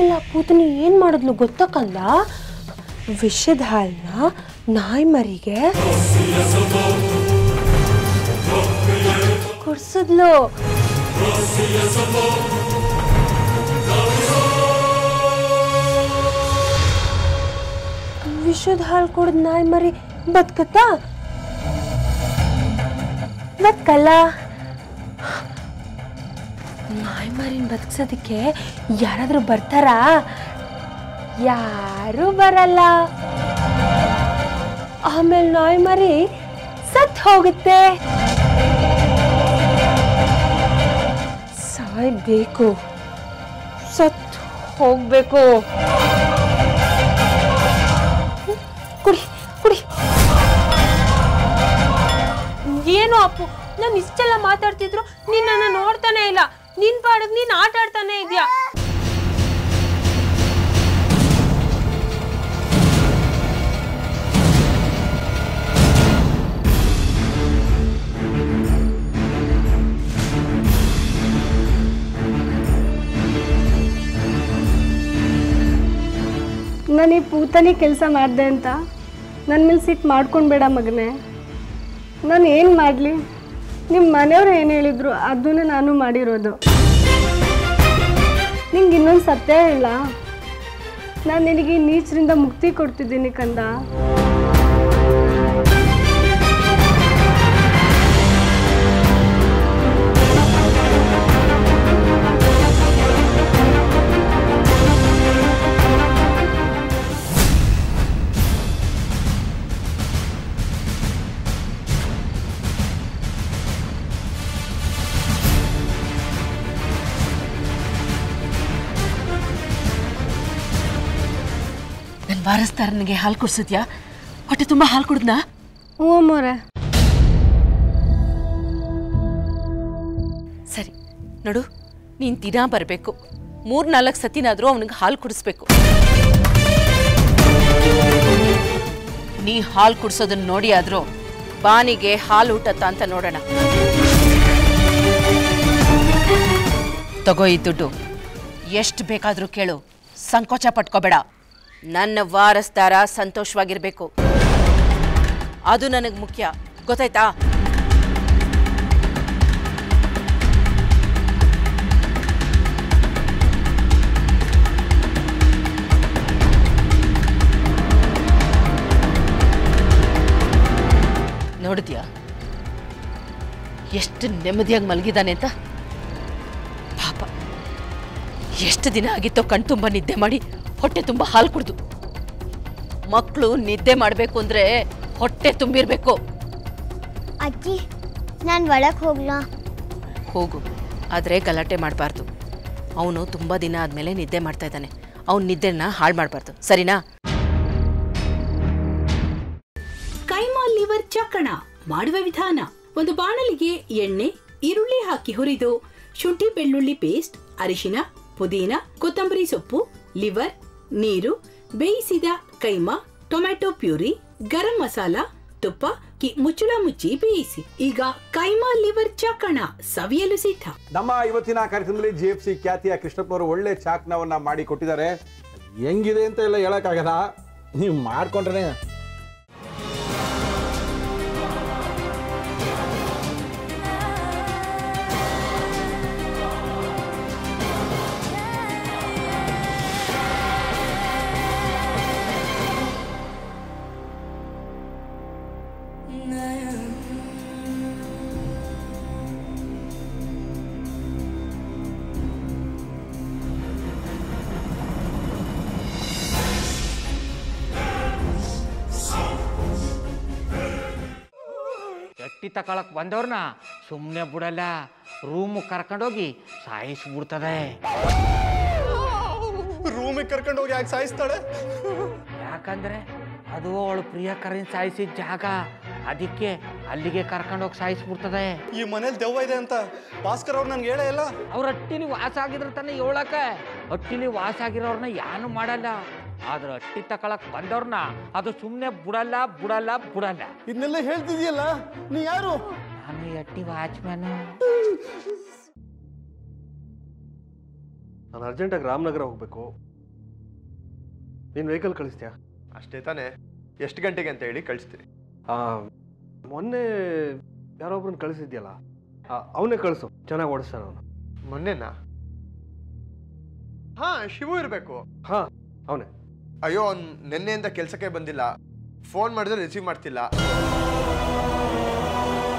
ಆಮೇಲೆ ಆ ಪೂತನಿ ಏನು ಮಾಡಿದ್ಲು ಗೊತ್ತಕ್ಕಲ್ಲ ವಿಷದ ಹಾಲನ್ನ ನಾಯಿ ಮರಿಗೆ ಕುಡ್ಸಿದ್ಲು ವಿಷದ ಹಾಲು ಕುಡ್ದು ನಾಯಿ ಮರಿ ಬದುಕತ್ತಾ ಬದುಕಲ್ಲ ನಾಯಿ ಮರಿನ ಬದುಕ್ಸೋದಕ್ಕೆ ಯಾರಾದರೂ ಬರ್ತಾರಾ ಯಾರೂ ಬರಲ್ಲ ಆಮೇಲೆ ನಾಯಿ ಮರಿ ಸತ್ ಹೋಗುತ್ತೆ ಸಾಯ್ಬೇಕು ಸತ್ ಹೋಗ್ಬೇಕು ಕುಡಿ ಕುಡಿ ಏನು ಅಪ್ಪು ನಾನು ಇಷ್ಟೆಲ್ಲ ಮಾತಾಡ್ತಿದ್ರು ನೀನ್ ನನ್ನ ನೋಡ್ತಾನೆ ಇಲ್ಲ ನಿನ್ ಪಾಡಕ್ ನೀನ್ ಆಟ ಆಡ್ತಾನೆ ಇದೆಯಾ ನಾನು ಈ ಪೂತನಿ ಕೆಲಸ ಮಾಡಿದೆ ಅಂತ ನನ್ನ ಮೇಲೆ ಸಿಟ್ಟು ಮಾಡ್ಕೊಳ್ಬೇಡ ಮಗನೇ ನಾನು ಏನು ಮಾಡಲಿ ನಿಮ್ಮ ಮನೆಯವ್ರು ಏನು ಹೇಳಿದ್ರು ಅದನ್ನೇ ನಾನು ಮಾಡಿರೋದು ನಿಂಗೆ ಇನ್ನೊಂದು ಸತ್ಯ ಇಲ್ಲ ನಾನು ನಿನಗೆ ಈ ನೀಚರಿಂದ ಮುಕ್ತಿ ಕೊಡ್ತಿದ್ದೀನಿ ಕಂದ ನನ್ನ ವಾರಸ್ದಾರನಿಗೆ ಹಾಲು ಕುಡ್ಸಿದ್ಯಾ ಹೊಟ್ಟೆ ತುಂಬ ಹಾಲು ಕುಡಿದ್ನಾ ಹ್ಞೂ ಅಮ್ಮೋರೆ ಸರಿ ನೋಡು ನೀನು ದಿನ ಬರಬೇಕು ಮೂರು ನಾಲ್ಕು ಸತಿನಾದರೂ ಅವನಿಗೆ ಹಾಲು ಕುಡಿಸ್ಬೇಕು ನೀ ಹಾಲು ಕುಡಿಸೋದನ್ನ ನೋಡಿ ಆದರೂ ಬಾನಿಗೆ ಹಾಲು ಊಟತ್ತ ಅಂತ ನೋಡೋಣ ತಗೋ ಈ ದುಡ್ಡು ಎಷ್ಟು ಬೇಕಾದರೂ ಕೇಳು ಸಂಕೋಚ ಪಟ್ಕೋಬೇಡ ನನ್ನ ವಾರಸ್ದಾರ ಸಂತೋಷವಾಗಿರ್ಬೇಕು ಅದು ನನಗೆ ಮುಖ್ಯ ಗೊತ್ತಾಯ್ತಾ ನೋಡಿದ್ಯಾ ಎಷ್ಟು ನೆಮ್ಮದಿಯಾಗಿ ಮಲಗಿದ್ದಾನೆ ಅಂತ ಪಾಪ ಎಷ್ಟು ದಿನ ಆಗಿತ್ತೋ ಕಣ್ ತುಂಬ ನಿದ್ದೆ ಮಾಡಿ ಹೊಟ್ಟೆ ತುಂಬ ಹಾಲು ಕುಡ್ದು ಮಕ್ಕಳು ನಿದ್ದೆ ಮಾಡಬೇಕು ಅಂದ್ರೆ ಹೊಟ್ಟೆ ತುಂಬಿರ್ಬೇಕು ಅಜ್ಜಿ ನಾನು ಒಳಗೆ ಹೋಗ್ಲಾ ಹೋಗು ಆದರೆ ಗಲಾಟೆ ಮಾಡಬಾರ್ದು ಅವನು ತುಂಬ ದಿನ ಆದಮೇಲೆ ನಿದ್ದೆ ಮಾಡ್ತಾ ಇದ್ದಾನೆ ಅವನ ನಿದ್ದೆನ ಹಾಳು ಮಾಡಬಾರ್ದು ಸರಿನಾ ಕೈಮಾ ಲಿವರ್ ಚಕ್ಕಣ ಮಾಡುವ ವಿಧಾನ ಒಂದು ಬಾಣಲಿಗೆ ಎಣ್ಣೆ ಈರುಳ್ಳಿ ಹಾಕಿ ಹುರಿದು ಶುಂಠಿ ಬೆಳ್ಳುಳ್ಳಿ ಪೇಸ್ಟ್ ಅರಿಶಿನ ಪುದೀನ ಕೊತ್ತಂಬರಿ ಸೊಪ್ಪು ಲಿವರ್ ನೀರು ಬೇಯಿಸಿದ ಕೈಮಾ ಟೊಮ್ಯಾಟೊ ಪ್ಯೂರಿ ಗರಂ ಮಸಾಲ ತುಪ್ಪ ಕಿ ಮುಚ್ಚಳ ಮುಚ್ಚಿ ಬೇಯಿಸಿ ಈಗ ಕೈಮಾ ಲಿವರ್ ಚಕ್ಕಣ ಸವಿಯಲು ಸಿದ್ಧ ನಮ್ಮ ಇವತ್ತಿನ ಕಾರ್ಯಕ್ರಮದಲ್ಲಿ ಜಿ ಎಫ್ ಸಿ ಖ್ಯಾತಿಯ ಕೃಷ್ಣಪ್ಪನವರು ಒಳ್ಳೆ ಚಾಕ್ನವನ್ನ ಮಾಡಿ ಕೊಟ್ಟಿದ್ದಾರೆ ಹೆಂಗಿದೆ ಅಂತ ಎಲ್ಲ ಹೇಳಕ್ಕಾಗಲ್ಲ ನೀವು ಮಾಡ್ಕೊಂಡ್ರೆ ಎಟ್ಟಿ ತಕೊಳಕ್ ಬಂದವ್ರನ್ನ ಸುಮ್ಮನೆ ಬಿಡಲ್ಲ ರೂಮ್ ಕರ್ಕೊಂಡೋಗಿ ಸಾಯಿಸ್ಬಿಡ್ತದೆ ರೂಮಿಗೆ ಕರ್ಕೊಂಡು ಹೋಗಿ ಯಾಕೆ ಸಾಯಿಸ್ತಾಳೆ ಯಾಕಂದ್ರೆ ಅದು ಅವಳು ಪ್ರಿಯಕರನ್ ಸಾಯಿಸಿದ ಜಾಗ ಅದಕ್ಕೆ ಅಲ್ಲಿಗೆ ಕರ್ಕೊಂಡೋಗಿ ಸಾಯಿಸ್ಬಿಡ್ತದೆ ಈ ಮನೇಲಿ ದೆವ್ವ ಇದೆ ಅಂತ ಭಾಸ್ಕರ್ ಅವ್ರು ನನ್ಗೆ ಹೇಳೇ ಇಲ್ಲ ಅವ್ರ ಹಟ್ಟಿಲಿ ವಾಸ ಆಗಿದ್ರ ತಾನೆ ಏಳಕ ಹಟ್ಟಿಲಿ ವಾಸ ಆಗಿರೋರ್ನ ಯಾನು ಮಾಡಲ್ಲ ಆದ್ರೆ ಹಟ್ಟಿ ತಕೊಳಕ್ ಬಂದವ್ರನ್ನ ಅದು ಸುಮ್ಮನೆ ಬಿಡಲ್ಲ ಬಿಡಲ್ಲ ಬಿಡಲ್ಲ ಇದನ್ನೆಲ್ಲ ಹೇಳ್ತಿದ್ಯಲ್ಲ ನೀ ಯಾರು ನಾನು ಈ ಹಟ್ಟಿ ವಾಚ್ಮ್ಯಾನ್ ನಾನು ಅರ್ಜೆಂಟಾಗಿ ರಾಮನಗರ ಹೋಗ್ಬೇಕು ನೀನು ವೆಹಿಕಲ್ ಕಳಿಸ್ತೀಯಾ ಅಷ್ಟೇ ತಾನೇ ಎಷ್ಟು ಗಂಟೆಗೆ ಅಂತ ಹೇಳಿ ಕಳಿಸ್ತೀನಿ ಆ, ಮೊನ್ನೆ ಯಾರೊಬ್ರನ್ನ ಕಳಿಸಿದ್ಯಲ್ಲ ಅವನೇ ಕಳಿಸು ಚೆನ್ನಾಗಿ ಓಡಿಸ್ತಾನೆ ಅವನು ಮೊನ್ನೆನಾ ಹಾ ಶಿವು ಇರಬೇಕು ಹಾಂ ಅವನೇ ಅಯ್ಯೋ ಅವ್ನು ನಿನ್ನೆಯಿಂದ ಕೆಲಸಕ್ಕೆ ಬಂದಿಲ್ಲ ಫೋನ್ ಮಾಡಿದ್ರೆ ರಿಸೀವ್ ಮಾಡ್ತಿಲ್ಲ